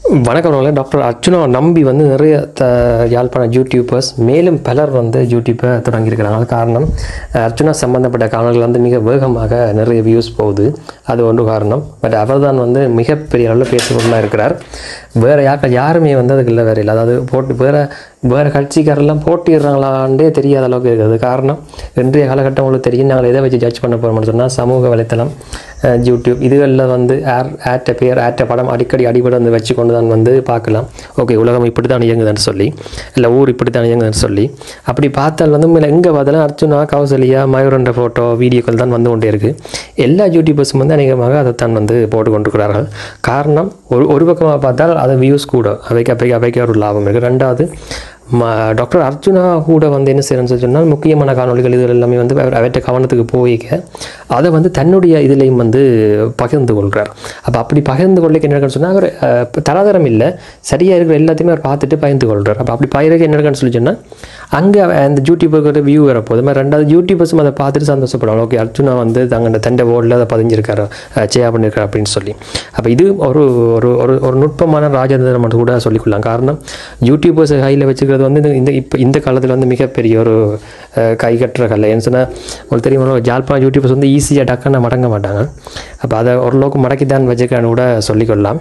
வணக்கம் அவர்களே டாக்டர் அர்ச்சுனா நம்பி வந்து நிறைய த யாழ்ப்பாண யூடியூபர்ஸ் மேலும் பலர் வந்து யூடியூப்பை தொடங்கியிருக்கிறாங்க அது காரணம் அர்ச்சுனா சம்பந்தப்பட்ட காணொலிகள் வந்து மிக வேகமாக நிறைய வியூஸ் போகுது அது ஒன்று காரணம் பட் அவர் தான் வந்து மிகப்பெரிய அளவில் பேசுபொருளாக இருக்கிறார் வேறு யாருக்கும் யாருமே வந்து அதுக்கு இல்லை வேறு இல்லை அதாவது போட்டு வேறு வேறு கட்சிக்காரெல்லாம் போட்டிடுறாங்களாண்டே தெரியாத அளவுக்கு இருக்குது காரணம் இன்றைய காலகட்டம் உங்களுக்கு தெரியும் நாங்கள் எதை வச்சு ஜட்ஜ் பண்ண போகிறோம்னு சொன்னால் சமூக வலைத்தளம் அஹ், யூடியூப் இதுகளில் வந்து ஏர் ஆட்ட பேர் ஆட்ட படம் அடிக்கடி அடிபட வந்து வச்சு கொண்டு தான் வந்து பார்க்கலாம் ஓகே உலகம் இப்படி தான் இயங்குதுன்னு சொல்லி இல்லை ஊர் இப்படி தான் இயங்குதுன்னு சொல்லி அப்படி பார்த்தால் வந்து உண்மையில எங்கே பார்த்தாலும் அர்ச்சுனா கௌசல்யா மயூரன்ற ஃபோட்டோ வீடியோக்கள் தான் வந்து கொண்டே இருக்குது எல்லா யூடியூபர்ஸும் வந்து அநேகமாக அதைத்தான் வந்து போட்டு கொண்டிருக்கிறார்கள் காரணம் ஒரு ஒரு பக்கமாக பார்த்தால் அது வியூஸ் கூட அவைக்கு அவைக்கு அவைக்கு ஒரு லாபம் இருக்குது ரெண்டாவது ம டாக்டர் அர்ஜுனா கூட வந்து என்ன செய்யணும்னு சொல்லி சொன்னால் முக்கியமான காணொலிகள் இது எல்லாமே வந்து அவர் அவற்றை கவனத்துக்கு போய்க்க அதை வந்து தன்னுடைய இதுலேயும் வந்து பகிர்ந்து கொள்கிறார் அப்போ அப்படி பகிர்ந்து கொள்ளைக்கு என்ன இருக்குன்னு சொன்னால் அவர் அஹ், இப்ப தராதரம் இல்லை சரியாக இருக்கிற எல்லாத்தையுமே அவர் பார்த்துட்டு பகிர்ந்து கொள்கிறார் அப்போ அப்படி பயிருக்கு என்ன இருக்குன்னு சொல்லி சொன்னால் அங்கே அந்த யூடியூபருக்கு வியூ வரப்போகுது அது மாதிரி ரெண்டாவது யூடியூபர்ஸும் அதை பார்த்துட்டு சந்தோஷப்படுவாங்க ஓகே அர்ஜுனா வந்து தங்க தண்டை போர்டில் அதை பதிஞ்சிருக்காரு சேயா பண்ணியிருக்காரு அப்படின்னு சொல்லி அப்போ இது ஒரு ஒரு ஒரு ஒரு நுட்பமான ராஜதந்திரம் மட்டும் கூட சொல்லிக்கொள்ளலாம் காரணம் யூடியூபர்ஸ் கையில் வச்சுக்கிறது வந்து இந்த- இந்த இப்போ இந்த காலத்தில் வந்து மிகப்பெரிய ஒரு அஹ், கை கட்டுற கலை ஏன்னு சொன்னால் உங்களுக்கு தெரியும் ஒரு ஜாழ்ப்பாணம் யூடியூபர்ஸ் வந்து ஈஸியாக டக்குன்னு மடங்க மாட்டாங்க அப்போ அதை ஓரளவுக்கு மடக்கி தான் வச்சுக்கான்னு கூட சொல்லிக்கொள்ளலாம்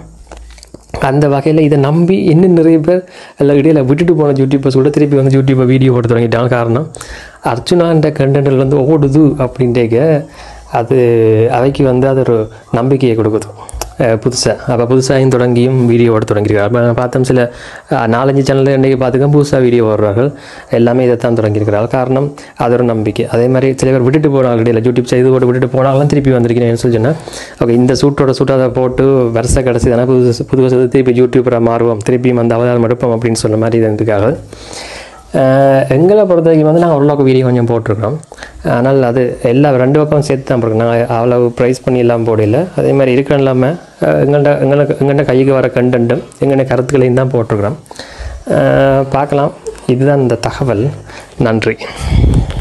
அந்த வகையில் இதை நம்பி இன்னும் நிறைய பேர் எல்லாம் இடையில விட்டுட்டு போன யூடியூபர்ஸ் கூட திருப்பி வந்து யூடியூப்பை வீடியோ போட்டு தொடங்கிட்டாங்க காரணம் அர்ச்சுனான்ற கண்டென்ட்டில் வந்து ஓடுது அப்படின்ட்டேக்க அது அவைக்கு வந்து அது ஒரு நம்பிக்கையை கொடுக்குது புதுசாக அப்போ புதுசாகவும் தொடங்கியும் வீடியோ ஓட தொடங்கியிருக்காரு அப்போ நான் பார்த்தோம் சில அஹ், நாலஞ்சு சேனலில் இன்றைக்கி பார்த்துக்க புதுசாக வீடியோ ஓடுறார்கள் எல்லாமே இதை தான் தொடங்கியிருக்கிறார்கள் காரணம் அது ஒரு நம்பிக்கை அதே மாதிரி சில பேர் விட்டுட்டு போனாங்க இடையில யூடியூப் செய்து போட்டு விட்டுட்டு போனாலும் திருப்பி வந்திருக்கேன் சொல்லி சொன்னேன் ஓகே இந்த சூட்டோட சூட்டை அதை போட்டு வருஷ கடைசி தானே புது புது வருஷத்தை திருப்பி யூடியூபராக மாறுவோம் திருப்பியும் அந்த அவதாரம் எடுப்போம் அப்படின்னு சொன்ன மாதிரி இது இருக்காங்க அஹ் எங்களை பொறுத்த வரைக்கும் வந்து நாங்கள் ஓரளவுக்கு வீடியோ கொஞ்சம் போட்டிருக்கோம் ஆனால் அது எல்லா ரெண்டு பக்கம் சேர்த்து தான் போட்டிருக்கோம் நாங்கள் அவ்வளவு ப்ரைஸ் பண்ணி எல்லாம் போடல அதே மாதிரி இருக்கிற இல்லாமல் எங்கள்கிட்ட எங்களுக்கு எங்கள்கிட்ட கைக்கு வர கண்டென்ட்டும் எங்கள்கிட்ட கருத்துக்களையும் தான் போட்டிருக்கிறோம் அஹ் பார்க்கலாம் இதுதான் இந்த தகவல் நன்றி